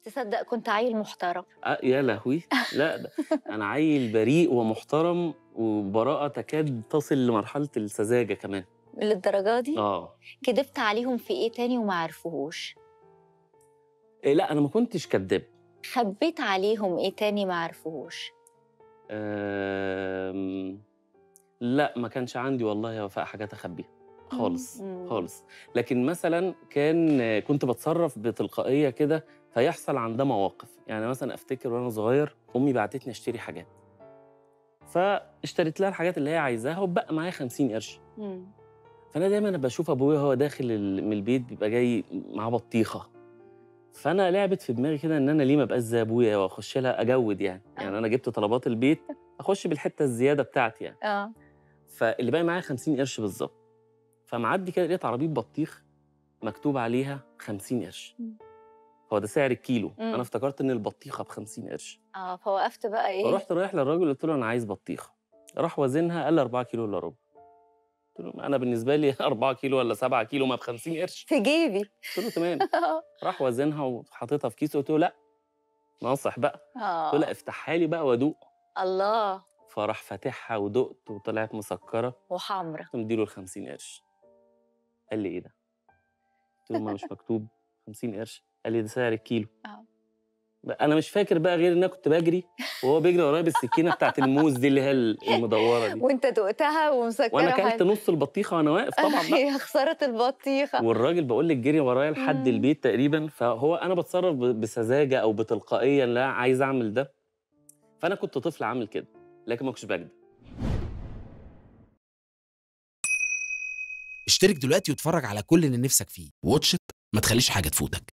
تصدق كنت عيل محترم آه يا لهوي لا ده انا عيل بريء ومحترم وبراءه تكاد تصل لمرحله السذاجه كمان للدرجه دي اه كدبت عليهم في ايه تاني وما عرفوهوش إيه، لا انا ما كنتش كداب خبيت عليهم ايه تاني ما عرفوهوش أم... لا ما كانش عندي والله يا وفاء حاجات اخبيها خالص مم. خالص لكن مثلا كان كنت بتصرف بتلقائيه كده فيحصل عندها مواقف يعني مثلا افتكر وانا صغير امي بعتتني اشتري حاجات فاشتريت لها الحاجات اللي هي عايزاها وبقى معايا 50 قرش مم. فانا دايما بشوف ابويا وهو داخل ال- من البيت بيبقى جاي معاه بطيخه فانا لعبت في دماغي كده ان انا ليه ما ابقاش زي ابويا واخش لها اجود يعني يعني انا جبت طلبات البيت اخش بالحته الزياده بتاعتي يعني اه فاللي باقي معايا 50 قرش بالظبط فمعدي كده لقيت عربيه بطيخ مكتوب عليها 50 قرش مم. هو ده سعر الكيلو مم. انا افتكرت ان البطيخه ب 50 قرش اه فوقفت بقى ايه فرحت رايح للراجل قلت له انا عايز بطيخه راح وزنها قال لي 4 كيلو الا ربع قلت له انا بالنسبه لي 4 كيلو ولا 7 كيلو ما ب 50 قرش في جيبي قلت له تمام راح وزنها وحاططها في كيس قلت له لا ناصح بقى قلت له لا اه افتحها لي بقى وادوق الله فراح فاتحها ودقت وطلعت مسكره وحمرا قلت مديله ال 50 قرش قال لي ايه ده؟ قلت له ما مش مكتوب 50 قرش قال لي ده سعر الكيلو آه. بقى انا مش فاكر بقى غير ان انا كنت بجري وهو بيجري ورايا بالسكينه بتاعت الموز دي اللي هي المدوره دي وانت دقتها ومسكره وانا اكلت وحل- نص البطيخه وانا واقف طبعا بقى يا خساره البطيخه والراجل بقول لك جري ورايا لحد مم. البيت تقريبا فهو انا بتصرف ب- بسذاجه او بتلقائيه لا عايز اعمل ده فانا كنت طفل عامل كده لكن ما كنتش بكذب اشترك دلوقتي واتفرج على كل اللي نفسك فيه واتش إت، ما تخليش حاجة تفوتك